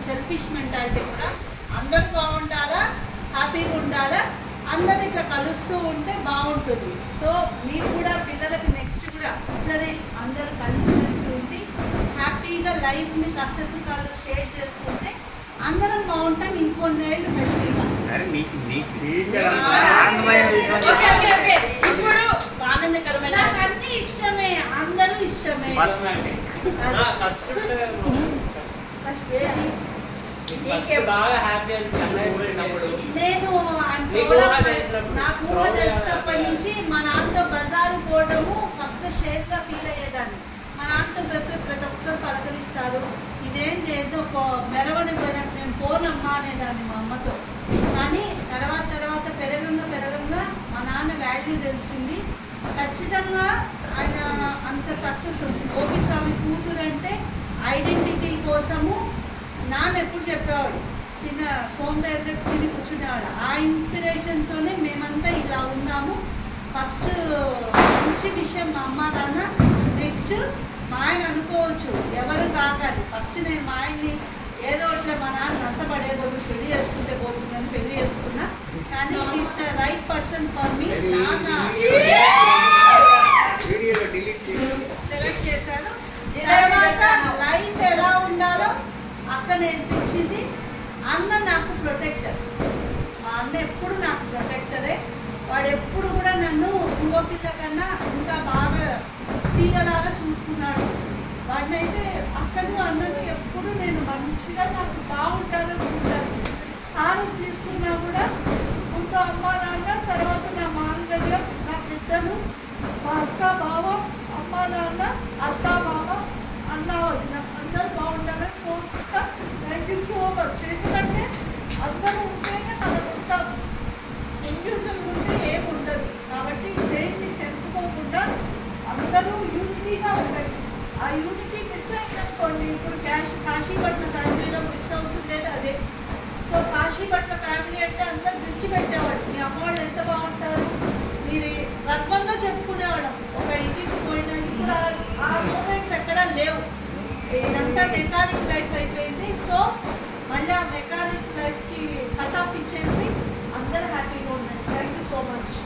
Selfish mentality కూడా అందరూ బాగుండాలా హ్యాపీగా ఉండాలా అందరు ఇట్లా కలుస్తూ ఉంటే బాగుంటుంది సో మీరు కూడా పిల్లలకి నెక్స్ట్ కూడా ఇట్లనే అందరూ కలిసిమెలిసి ఉండి హ్యాపీగా లైఫ్ని కష్ట సుఖాలు షేర్ చేసుకుంటే అందరం బాగుంటాం ఇంకొన్నేళ్ళు హెల్తీగా అరే నీకు నీకు ఓకే ఓకే ఓకే ఇప్పుడు ఆనందకరమైన నాకు అన్ని ఇష్టమే అందరూ ఇష్టమే ఫస్ట్ అంటే ఫస్ట్ ఏది? నీకే బాగా హ్యాపీ అని అన్నయ్య పుట్టినప్పుడు నేను I'm నీకు proud ఊహ of my- తెలిసినప్పుడు నాకు ఊహ proud గా తెలిసినప్పటి నుంచి మా నాన్నతో బజారు పోవడము ఫస్ట్ షేప్గా ఫీల్ అయ్యేదాన్ని మా నాన్నతో ప్రతి ప్రతి ఒక్కరు పలకరిస్తారు ఇదేంటి ఏదో పో- మెరవని పోయినట్టు నేను పోనమ్మా అనేదాన్ని మా అమ్మతో కానీ తర్వాత తర్వాత పెరగంగా పెరగంగా మా నాన్న వాల్యూ తెలిసింది ఖచ్చితంగా ఆయన అంత సక్సెస్ గోపి స్వామి కూతురు అంటే ఐడెంటిటీ కోసము నాన్న ఎప్పుడు చెప్పేవాడు తిన్న సోమవారం తిని కూర్చునేవాడు ఆ ఇన్స్పిరేషన్తోనే మేమంతా ఇలా ఉన్నాము ఫస్ట్ మంచి విషయం మా అమ్మ నాన్న నెక్స్ట్ మా ఆయన అనుకోవచ్చు ఎవరు కాకాలి ఫస్ట్ నేను మా ఆయన్ని ఏదో ఒకటి మా నాన్న నష్టపడే బదులు పెళ్లి చేసుకుంటే పోతుందని పెళ్లి చేసుకున్నా కానీ is the right person for me నాన్న వీడియోలో డిలీట్ చేసి సెలెక్ట్ చేశాను తర్వాత లైఫ్ ఎలా ఉండాలో అక్క నేర్పించింది అన్న నాకు ప్రొటెక్టర్ మా అన్న ఎప్పుడు నాకు ప్రొటెక్టరే వాడు ఎప్పుడు కూడా నన్ను ఇంకో పిల్ల కన్నా ఇంకా బాగా తీగలాగా చూసుకున్నాడు వాడినైతే అక్కను అన్నను ఎప్పుడు నేను మంచిగా నాకు బాగుంటాననుకుంటాను తాను తీసుకున్నా కూడా ముందు అమ్మ నాన్న తర్వాత నా మాంగళ్యం నా బిడ్డలు మా అక్క బావ అమ్మ నాన్న అత్త మామ అన్న వదిన అందరూ బాగుండాలని కోరుకుంటా థ్యాంక్ యూ సో మచ్ ఎందుకంటే అందరూ ఉంటేనే మనం ఉంటాం ఇండివిజువల్ ఉంటే ఏం ఉండదు కాబట్టి చైన్ని తెంపుకోకుండా అందరూ యూనిటీగా ఉండండి ఆ యూనిటీ మిస్ అయిందనుకోండి ఇప్పుడు క్యాష్ కాశీపట్నం ఫ్యామిలీలో మిస్ అవుతుండేది అదే సో కాశీపట్నం ఫ్యామిలీ అంటే అందరూ దృష్టి పెట్టేవాడు మీ అమ్మ వాళ్ళు ఎంత బాగుంటారు మీరు గర్వంగా చెప్పుకునేవాళ్ళం ఒక ఇది పోయినా ఇప్పుడు ఆ- ఆ మూమెంట్స్ ఎక్కడా లేవు ఇదంతా మెకానిక్ లైఫ్ అయిపోయింది సో మళ్ళీ ఆ మెకానిక్ లైఫ్కి కట్ ఆఫ్ ఇచ్చేసి అందరూ హ్యాపీగా ఉండండి థ్యాంక్ యూ సో మచ్